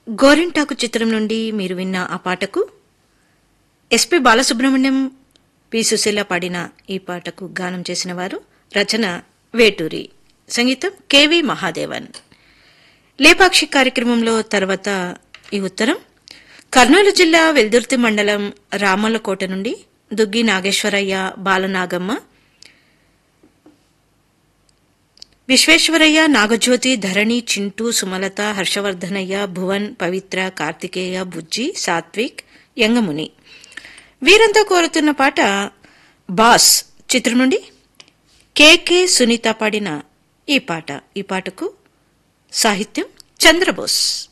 గోరింటాకు చిత్రం నుండి మీరు విన్న ఆ పాటకు ఎస్పి బాలసుబ్రహ్మణ్యం పి సుశీల పాడిన ఈ పాటకు గానం చేసిన వారు రచన వేటూరి సంగీతం కెవి మహాదేవన్ లేపాక్షి కార్యక్రమంలో తర్వాత ఈ ఉత్తరం కర్నూలు జిల్లా వెల్దుర్తి మండలం రామల్లకోట నుండి దుగ్గి నాగేశ్వరయ్య బాలనాగమ్మ విశ్వేశ్వరయ్య నాగజ్యోతి ధరణి చింటూ సుమలత హర్షవర్ధనయ్య భువన్ పవిత్ర కార్తికేయ బుజ్జి సాత్విక్ యంగముని వీరంతా కోరుతున్న పాట బాస్ చిత్రం నుండి కెకే సునీత పాడిన ఈ పాట ఈ పాటకు సాహిత్యం చంద్రబోస్